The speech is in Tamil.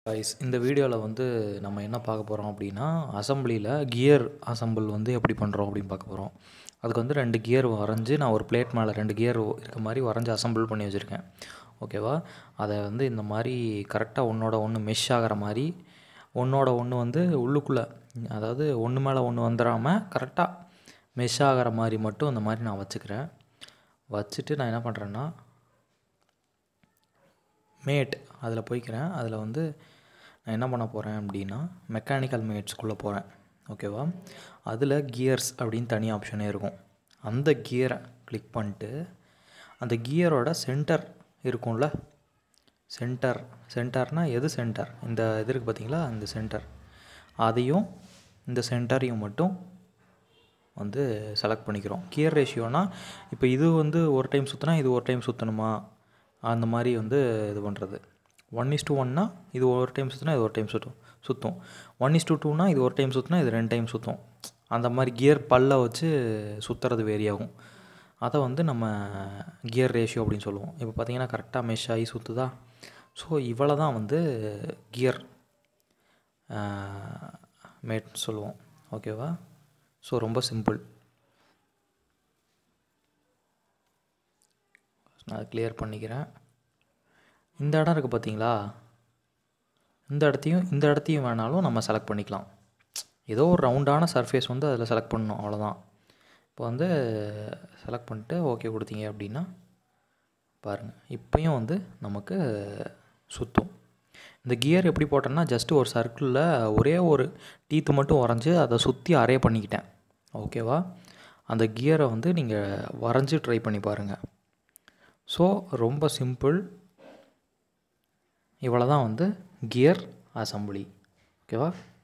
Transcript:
கைஸ் இந்த வீடியோவில் வந்து நம்ம என்ன பார்க்க போகிறோம் அப்படின்னா அசம்பிளியில் கியர் அசம்பிள் வந்து எப்படி பண்ணுறோம் அப்படின்னு பார்க்க போகிறோம் அதுக்கு வந்து ரெண்டு கியர் வரைஞ்சி நான் ஒரு பிளேட் மேலே ரெண்டு கியர் இருக்க மாதிரி வரைஞ்சி அசம்பிள் பண்ணி வச்சுருக்கேன் ஓகேவா அதை வந்து இந்த மாதிரி கரெக்டாக ஒன்றோட ஒன்று மெஷ் ஆகிற மாதிரி ஒன்றோட ஒன்று வந்து உள்ளுக்குள்ளே அதாவது ஒன்று மேலே ஒன்று வந்துடாமல் கரெக்டாக மெஷ் ஆகிற மாதிரி மட்டும் இந்த மாதிரி நான் வச்சுக்கிறேன் வச்சுட்டு நான் என்ன பண்ணுறேன்னா மேட் அதில் போய்க்கிறேன் அதில் வந்து நான் என்ன பண்ண போகிறேன் அப்படின்னா மெக்கானிக்கல் மேட்ஸ்குள்ளே போகிறேன் ஓகேவா அதில் கியர்ஸ் அப்படின்னு தனி ஆப்ஷனே இருக்கும் அந்த கியரை கிளிக் பண்ணிட்டு அந்த கியரோட சென்டர் இருக்கும்ல சென்டர் சென்டர்னால் எது சென்டர் இந்த இது இருக்குது பார்த்தீங்களா இந்த சென்டர் அதையும் இந்த சென்டரையும் மட்டும் வந்து செலக்ட் பண்ணிக்கிறோம் கியர் ரேஷியோனா இப்போ இது வந்து ஒரு டைம் சுற்றினா இது ஒரு டைம் சுற்றணுமா அந்த மாதிரி வந்து இது பண்ணுறது ஒன் இஸ் டூ ஒன்னா இது ஒரு டைம் சுற்றினா இது ஒரு டைம் சுற்றும் சுற்றும் ஒன் இஸ் டூ டூனா இது ஒரு டைம் சுற்றினா இது ரெண்டு டைம் சுற்றும் அந்த மாதிரி கியர் பல்ல வச்சு சுற்றுறது வேரி ஆகும் அதை வந்து நம்ம கியர் ரேஷியோ அப்படின்னு சொல்லுவோம் இப்போ பார்த்தீங்கன்னா கரெக்டாக மெஷ் ஆகி சுற்றுதா ஸோ இவ்வளோ தான் வந்து கியர் மேட் சொல்லுவோம் ஓகேவா ஸோ ரொம்ப சிம்பிள் நான் அதை கிளியர் பண்ணிக்கிறேன் இந்த இடம் இருக்குது பார்த்தீங்களா இந்த இடத்தையும் இந்த இடத்தையும் வேணாலும் நம்ம செலக்ட் பண்ணிக்கலாம் ஏதோ ஒரு ரவுண்டான சர்ஃபேஸ் வந்து அதில் செலக்ட் பண்ணணும் அவ்வளோதான் இப்போ வந்து செலக்ட் பண்ணிட்டு ஓகே கொடுத்தீங்க அப்படின்னா பாருங்கள் இப்போயும் வந்து நமக்கு சுற்றும் இந்த கியர் எப்படி போட்டேன்னா ஜஸ்ட்டு ஒரு சர்க்கிளில் ஒரே ஒரு டீத்து மட்டும் வரைஞ்சி அதை சுற்றி அரே பண்ணிக்கிட்டேன் ஓகேவா அந்த கியரை வந்து நீங்கள் வரைஞ்சி ட்ரை பண்ணி பாருங்கள் ஸோ ரொம்ப சிம்பிள் இவ்வளோ தான் வந்து கியர் அசம்பிளி ஓகேவா